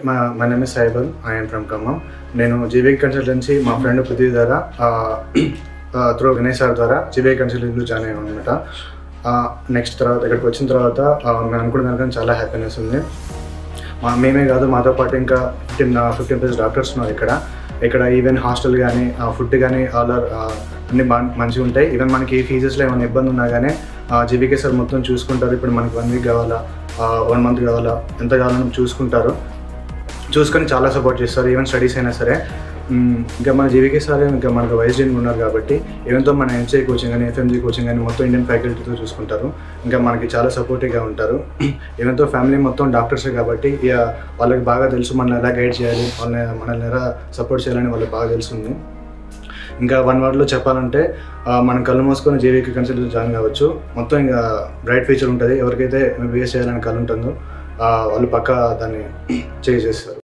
మా మా name is Saibal I'm from Khammam నేను జీవీ కన్సల్టెన్సీ మా ఫ్రెండ్ పృథ్వీ ద్వారా త్రూ గణేష్ సార్ ద్వారా జీవీ కన్సల్టెన్సీలో జాయిన్ అయ్యాను అనమాట నెక్స్ట్ తర్వాత ఇక్కడికి వచ్చిన తర్వాత ఆ, మేము అనుకున్న దానికన్నా చాలా హ్యాపీనెస్ ఉంది మా మేమే కాదు మాతో పాటు ఇంకా ఫిఫ్టీన్ ఫిఫ్టీన్ ప్లస్ డాక్టర్స్ ఉన్నారు ఇక్కడ ఇక్కడ ఈవెన్ హాస్టల్ కానీ ఫుడ్ కానీ ఆల్ ఆర్ అన్ని బాగా మంచిగా ఉంటాయి ఈవెన్ మనకి ఫీజెస్లో ఏమైనా ఇబ్బంది ఉన్నా కానీ జీవికే సార్ మొత్తం చూసుకుంటారు ఇప్పుడు మనకి వన్ వీక్ కావాలా వన్ మంత్ కావాలా ఎంత కావాలని చూసుకుంటారు చూసుకొని చాలా సపోర్ట్ చేస్తారు ఈవెన్ స్టడీస్ అయినా సరే మ్మ్, ఇంకా మన జీవికే సార్ ఇంకా మనకు వైస్ డీన్ ఉన్నారు కాబట్టి ఈవెన్తో మన ఎంసీఐ కోచింగ్ కానీ ఎఫ్ఎంజీ కోచింగ్ కానీ మొత్తం ఇండియన్ ఫ్యాకల్టీతో చూసుకుంటారు ఇంకా మనకి చాలా సపోర్టివ్గా ఉంటారు ఈవెన్తో ఫ్యామిలీ మొత్తం డాక్టర్స్ కాబట్టి ఇక వాళ్ళకి బాగా తెలుసు మనల్ని ఎలా గైడ్ చేయాలి వాళ్ళని మనల్ని ఎలా సపోర్ట్ చేయాలని వాళ్ళకి బాగా తెలుస్తుంది ఇంకా వన్ వర్డ్లో చెప్పాలంటే ఆ, మనం కళ్ళు మూసుకొని జేవీకి కన్సల్ట్ జాయిన్ కావచ్చు మొత్తం ఇంకా బ్రైట్ ఫ్యూచర్ ఉంటుంది ఎవరికైతే ఎంబీబీఎస్ చేయాలని కళ్ళు ఉంటుందో ఆ, వాళ్ళు పక్కా దాన్ని చేసేస్తారు